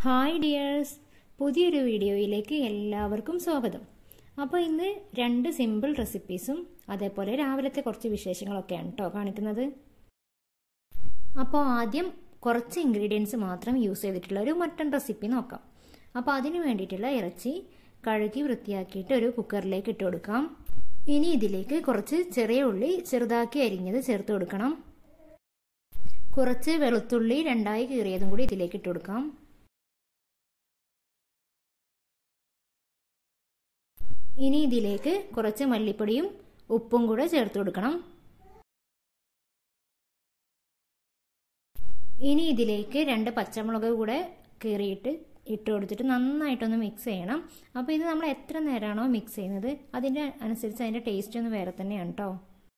hi dears പുതിയൊരു വീഡിയോയിലേക്ക് എല്ലാവർക്കും സ്വാഗതം അപ്പോൾ ഇന്ന് രണ്ട് സിമ്പിൾ റെസിപ്പീസും അതേപോലെ രാവിലത്തെ കുറച്ച് വിശേഷങ്ങളൊക്കെയാണ് കേട്ടോ കാണിക്കുന്നത് അപ്പോൾ ആദ്യം കുറച്ച് ഇൻഗ്രീഡിയൻസ് മാത്രം യൂസ് ചെയ്തിട്ടുള്ള ഒരു മട്ടൺ റെസിപ്പി നോക്കാം അപ്പോൾ അതിന് വേണ്ടിയിട്ടുള്ള ഇറച്ചി കഴുകി വൃത്തിയാക്കിയിട്ട് ഒരു കുക്കറിലേക്ക് ഇട്ട് കൊടുക്കാം ഇനി ഇതിലേക്ക് കുറച്ച് ചെറിയ ഉള്ളി ചെറുതാക്കി അരിഞ്ഞത് ചേർത്ത് കൊടുക്കണം കുറച്ച് വെളുത്തുള്ളി രണ്ടായി കീറിയതും കൂടി ഇതിലേക്ക് ഇട്ട് കൊടുക്കാം ഇനി ഇതിലേക്ക് കുറച്ച് മല്ലിപ്പൊടിയും ഉപ്പും കൂടെ ചേർത്ത് കൊടുക്കണം ഇനി ഇതിലേക്ക് രണ്ട് പച്ചമുളക് കൂടെ കീറിയിട്ട് ഇട്ട് കൊടുത്തിട്ട് നന്നായിട്ടൊന്ന് മിക്സ് ചെയ്യണം അപ്പോൾ ഇത് നമ്മൾ എത്ര നേരമാണോ മിക്സ് ചെയ്യുന്നത് അതിൻ്റെ അനുസരിച്ച് അതിൻ്റെ ടേസ്റ്റ് ഒന്ന് വേറെ തന്നെയാണ് കേട്ടോ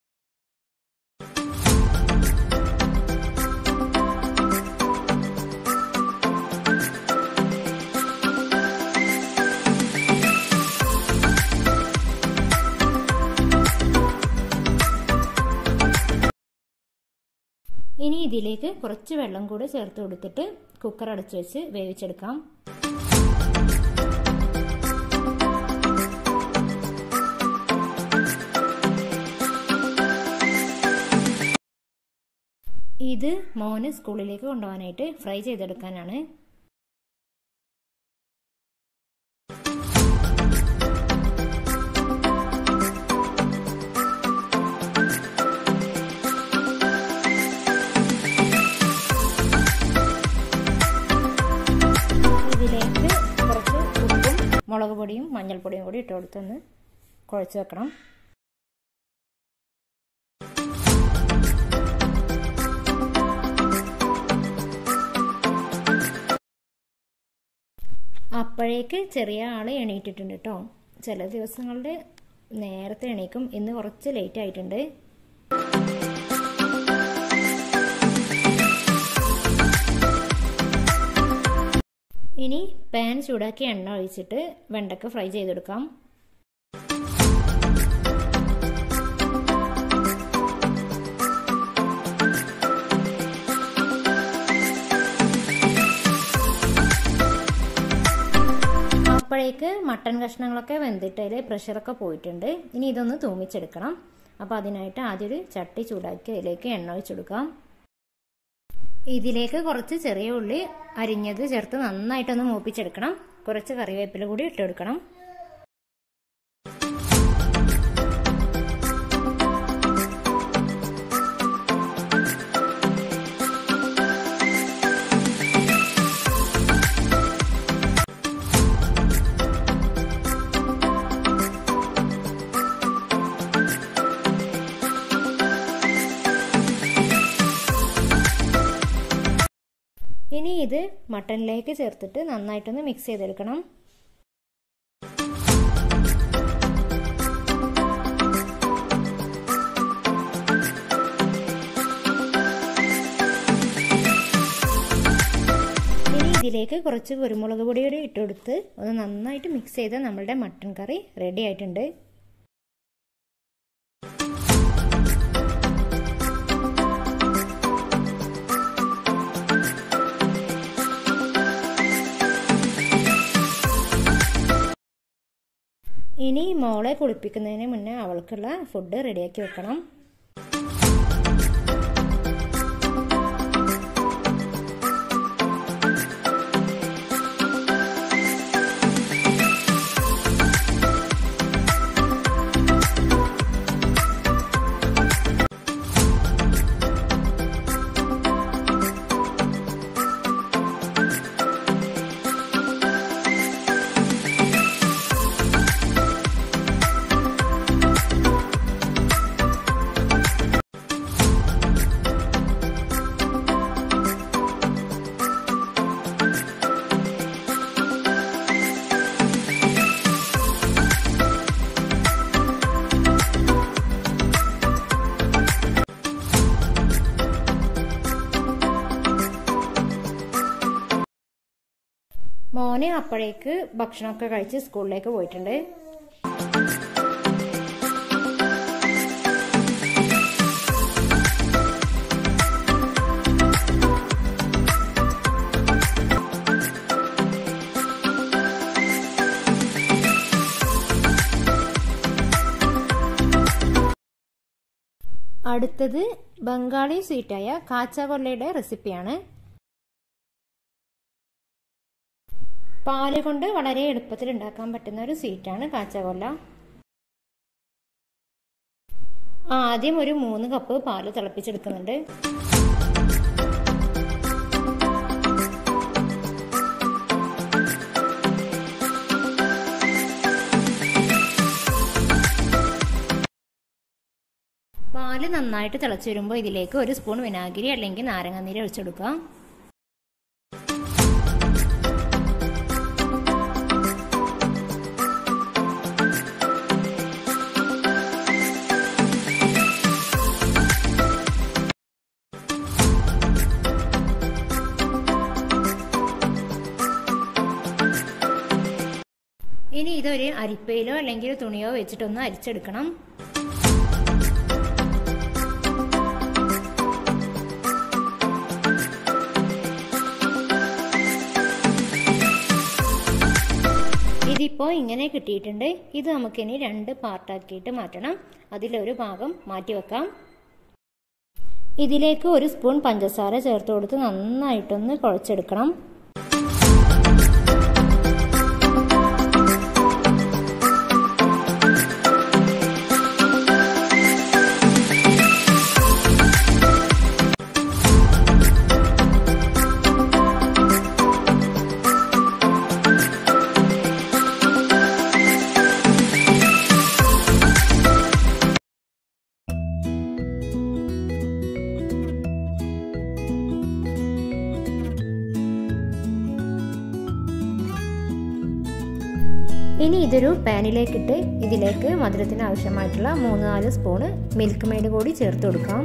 ഇനി ഇതിലേക്ക് കുറച്ച് വെള്ളം കൂടി ചേർത്ത് കൊടുത്തിട്ട് കുക്കർ അടച്ചു വെച്ച് വേവിച്ചെടുക്കാം ഇത് മോന് സ്കൂളിലേക്ക് കൊണ്ടുപോകാനായിട്ട് ഫ്രൈ ചെയ്തെടുക്കാനാണ് ഇതിലേക്ക് കുറച്ച് ഉപ്പും മുളക് പൊടിയും മഞ്ഞൾപ്പൊടിയും കൂടി ഇട്ട് കൊടുത്തൊന്ന് കുഴച്ച് വെക്കണം അപ്പോഴേക്ക് ചെറിയ ആൾ എണീറ്റിട്ടുണ്ട് കേട്ടോ ചില ദിവസങ്ങളിൽ നേരത്തെ എണീക്കും ഇന്ന് കുറച്ച് ലേറ്റ് ആയിട്ടുണ്ട് ഇനി പാൻ ചൂടാക്കി എണ്ണ ഒഴിച്ചിട്ട് വെണ്ടക്ക ഫ്രൈ ചെയ്തെടുക്കാം അപ്പോഴേക്ക് മട്ടൻ കഷ്ണങ്ങളൊക്കെ വെന്തിട്ട് അതിൽ പ്രഷറൊക്കെ പോയിട്ടുണ്ട് ഇനി ഇതൊന്ന് തൂമിച്ചെടുക്കണം അപ്പോൾ അതിനായിട്ട് ആദ്യം ഒരു ചട്ടി ചൂടാക്കി അതിലേക്ക് എണ്ണ ഒഴിച്ചെടുക്കാം ഇതിലേക്ക് കുറച്ച് ചെറിയ ഉള്ളി അരിഞ്ഞത് ചേർത്ത് നന്നായിട്ടൊന്ന് മൂപ്പിച്ചെടുക്കണം കുറച്ച് കറിവേപ്പില കൂടി ഇട്ടെടുക്കണം ഇനി ഇത് മട്ടനിലേക്ക് ചേർത്തിട്ട് നന്നായിട്ടൊന്ന് മിക്സ് ചെയ്തെടുക്കണം ഇനി ഇതിലേക്ക് കുറച്ച് കുരുമുളക് പൊടി കൂടി ഇട്ടുകൊടുത്ത് ഒന്ന് നന്നായിട്ട് മിക്സ് ചെയ്ത് നമ്മളുടെ മട്ടൻ കറി റെഡി ആയിട്ടുണ്ട് ഇനി മോളെ കുളിപ്പിക്കുന്നതിന് മുന്നേ അവൾക്കുള്ള ഫുഡ് റെഡിയാക്കി വെക്കണം മോന് അപ്പോഴേക്ക് ഭക്ഷണമൊക്കെ കഴിച്ച് സ്കൂളിലേക്ക് പോയിട്ടുണ്ട് അടുത്തത് ബംഗാളി സ്വീറ്റായ കാച്ചാകൊല്ലയുടെ റെസിപ്പിയാണ് പാല് കൊണ്ട് വളരെ എളുപ്പത്തിൽ ഉണ്ടാക്കാൻ പറ്റുന്ന ഒരു സ്വീറ്റാണ് കാച്ചാകൊല്ല ആദ്യം ഒരു മൂന്ന് കപ്പ് പാല് തിളപ്പിച്ചെടുക്കുന്നുണ്ട് പാല് നന്നായിട്ട് തിളച്ചു വരുമ്പോൾ ഇതിലേക്ക് ഒരു സ്പൂൺ വിനാഗിരി അല്ലെങ്കിൽ നാരങ്ങാനീര് ഒഴിച്ചെടുക്കാം ഇനി ഇതൊരു അരിപ്പയിലോ അല്ലെങ്കിൽ തുണിയോ വെച്ചിട്ടൊന്ന് അരിച്ചെടുക്കണം ഇതിപ്പോൾ ഇങ്ങനെ കിട്ടിയിട്ടുണ്ട് ഇത് നമുക്കിനി രണ്ട് പാർട്ടാക്കിയിട്ട് മാറ്റണം അതിലൊരു ഭാഗം മാറ്റി വെക്കാം ഇതിലേക്ക് ഒരു സ്പൂൺ പഞ്ചസാര ചേർത്ത് കൊടുത്ത് നന്നായിട്ടൊന്ന് കുഴച്ചെടുക്കണം ഇനി ഇതൊരു പാനിലേക്കിട്ട് ഇതിലേക്ക് മധുരത്തിന് ആവശ്യമായിട്ടുള്ള മൂന്ന് നാല് സ്പൂണ് മിൽക്ക് മെയ്ഡ് കൂടി ചേർത്ത് കൊടുക്കാം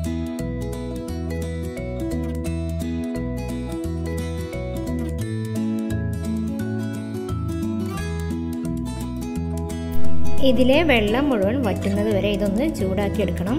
ഇതിലെ വെള്ളം മുഴുവൻ വറ്റുന്നത് വരെ ഇതൊന്ന് ചൂടാക്കി എടുക്കണം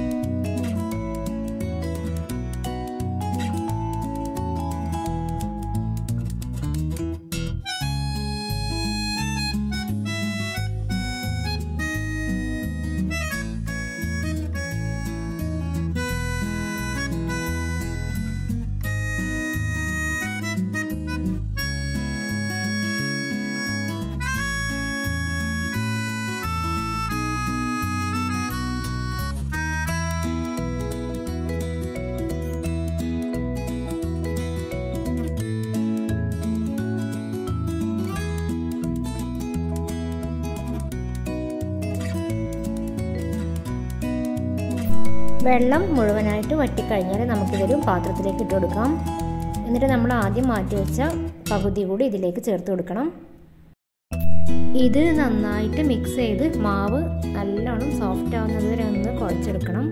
വെള്ളം മുഴുവനായിട്ട് വറ്റിക്കഴിഞ്ഞാൽ നമുക്കിതൊരു പാത്രത്തിലേക്ക് ഇട്ട് കൊടുക്കാം എന്നിട്ട് നമ്മൾ ആദ്യം മാറ്റി വെച്ച പകുതി കൂടി ഇതിലേക്ക് ചേർത്ത് കൊടുക്കണം ഇത് നന്നായിട്ട് മിക്സ് ചെയ്ത് മാവ് നല്ലോണം സോഫ്റ്റ് ആവുന്നത് വരെ ഒന്ന് കുഴച്ചെടുക്കണം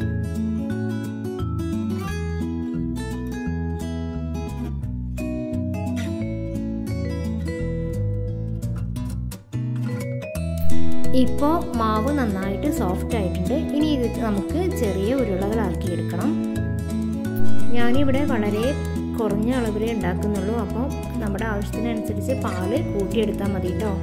ഇപ്പോൾ മാവ് നന്നായിട്ട് സോഫ്റ്റ് ആയിട്ടുണ്ട് ഇനി ഇത് നമുക്ക് ചെറിയ ഉരുളകളാക്കി എടുക്കണം ഞാനിവിടെ വളരെ കുറഞ്ഞ അളവിലേ ഉണ്ടാക്കുന്നുള്ളൂ അപ്പോൾ നമ്മുടെ ആവശ്യത്തിനനുസരിച്ച് പാല് കൂട്ടിയെടുത്താൽ മതി കേട്ടോ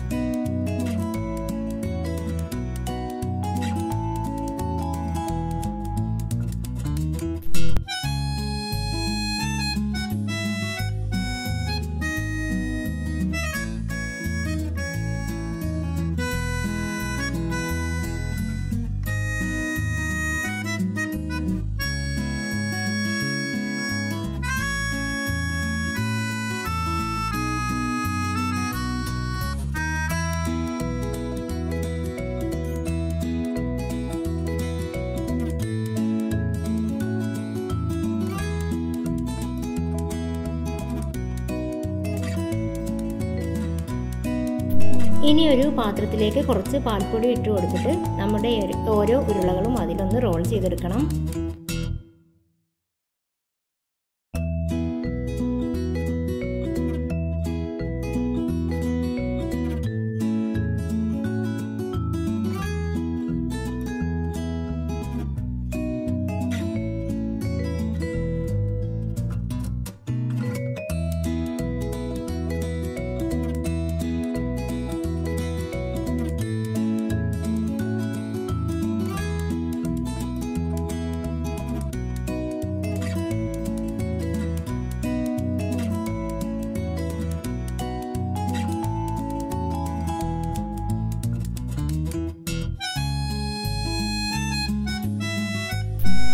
ഇനി ഒരു പാത്രത്തിലേക്ക് കുറച്ച് പാൽപ്പൊടി ഇട്ട് കൊടുത്തിട്ട് നമ്മുടെ ഓരോ ഉരുളകളും അതിലൊന്ന് റോൾ ചെയ്തെടുക്കണം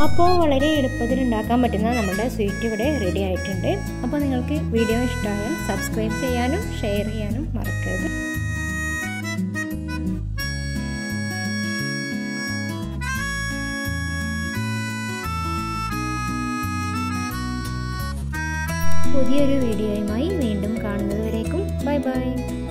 അപ്പോൾ വളരെ എളുപ്പത്തിൽ ഉണ്ടാക്കാൻ പറ്റുന്ന നമ്മുടെ സ്വീറ്റ് ഇവിടെ റെഡി ആയിട്ടുണ്ട് അപ്പോൾ നിങ്ങൾക്ക് വീഡിയോ ഇഷ്ടമായാൽ സബ്സ്ക്രൈബ് ചെയ്യാനും ഷെയർ ചെയ്യാനും മറക്കരുത് പുതിയൊരു വീഡിയോയുമായി വീണ്ടും കാണുന്നതുവരേക്കും ബൈ ബൈ